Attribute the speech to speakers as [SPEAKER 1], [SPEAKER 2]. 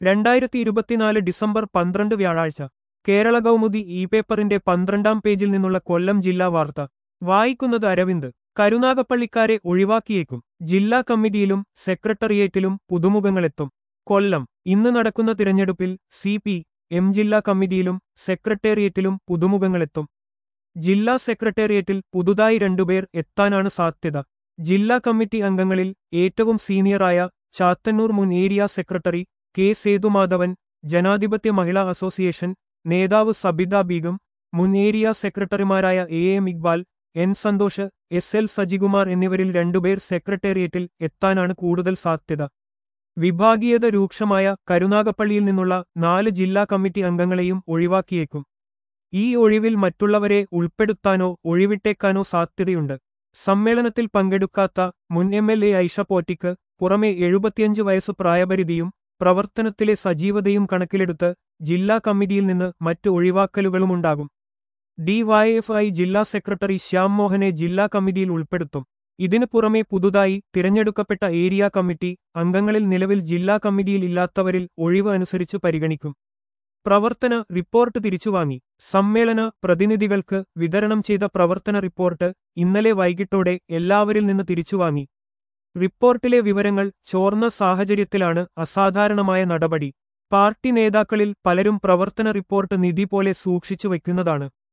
[SPEAKER 1] രണ്ടായിരത്തി ഇരുപത്തിനാല് ഡിസംബർ പന്ത്രണ്ട് വ്യാഴാഴ്ച കേരള കൗമുദി ഇ പേപ്പറിന്റെ പന്ത്രണ്ടാം പേജിൽ നിന്നുള്ള കൊല്ലം ജില്ലാ വാർത്ത വായിക്കുന്നത് അരവിന്ദ് കരുനാഗപ്പള്ളിക്കാരെ ഒഴിവാക്കിയേക്കും ജില്ലാ കമ്മിറ്റിയിലും സെക്രട്ടേറിയറ്റിലും പുതുമുഖങ്ങളെത്തും കൊല്ലം ഇന്ന് നടക്കുന്ന തിരഞ്ഞെടുപ്പിൽ സി പി എം ജില്ലാ കമ്മിറ്റിയിലും സെക്രട്ടേറിയറ്റിലും പുതുമുഖങ്ങളെത്തും ജില്ലാ സെക്രട്ടേറിയറ്റിൽ പുതുതായി രണ്ടുപേർ എത്താനാണ് സാധ്യത ജില്ലാ കമ്മിറ്റി അംഗങ്ങളിൽ ഏറ്റവും സീനിയറായ ചാത്തന്നൂർ മുൻ ഏരിയ സെക്രട്ടറി കെ സേതുമാധവൻ ജനാധിപത്യ മഹിളാ അസോസിയേഷൻ നേതാവ് സബിത ബീഗം മുൻ ഏരിയ സെക്രട്ടറിമാരായ A M Iqbal N Santhosh S L Sajikumar എന്നിവരിൽ രണ്ടുപേർ സെക്രട്ടേറിയറ്റിൽ എത്താനാണ് കൂടുതൽ സാധ്യത വിഭാഗീയത രൂക്ഷമായ കരുനാഗപ്പള്ളിയിൽ നിന്നുള്ള നാല് ജില്ലാ കമ്മിറ്റി അംഗങ്ങളെയും ഒഴിവാക്കിയേക്കും ഈ ഒഴിവിൽ മറ്റുള്ളവരെ ഉൾപ്പെടുത്താനോ ഒഴിവിട്ടേക്കാനോ സാധ്യതയുണ്ട് സമ്മേളനത്തിൽ പങ്കെടുക്കാത്ത മുൻ എം എൽ എ ഐഷ പോറ്റിക്ക് പുറമെ എഴുപത്തിയഞ്ച് വയസ്സ് പ്രായപരിധിയും പ്രവർത്തനത്തിലെ സജീവതയും കണക്കിലെടുത്ത് ജില്ലാ കമ്മിറ്റിയിൽ നിന്ന് മറ്റ് ഒഴിവാക്കലുകളുമുണ്ടാകും ഡിവൈഎഫ്ഐ ജില്ലാ സെക്രട്ടറി ശ്യാം മോഹനെ ജില്ലാ കമ്മിറ്റിയിൽ ഉൾപ്പെടുത്തും ഇതിനു പുറമെ പുതുതായി തിരഞ്ഞെടുക്കപ്പെട്ട ഏരിയ കമ്മിറ്റി അംഗങ്ങളിൽ നിലവിൽ ജില്ലാ കമ്മിറ്റിയിൽ ഇല്ലാത്തവരിൽ ഒഴിവ് അനുസരിച്ച് പരിഗണിക്കും പ്രവർത്തന റിപ്പോർട്ട് തിരിച്ചുവാങ്ങി സമ്മേളന പ്രതിനിധികൾക്ക് വിതരണം ചെയ്ത പ്രവർത്തന റിപ്പോർട്ട് ഇന്നലെ വൈകിട്ടോടെ എല്ലാവരിൽ നിന്ന് തിരിച്ചുവാങ്ങി റിപ്പോർട്ടിലെ വിവരങ്ങൾ ചോർന്ന സാഹചര്യത്തിലാണ് അസാധാരണമായ നടപടി പാർട്ടി നേതാക്കളിൽ പലരും പ്രവർത്തന റിപ്പോർട്ട് നിധി പോലെ സൂക്ഷിച്ചു വയ്ക്കുന്നതാണ്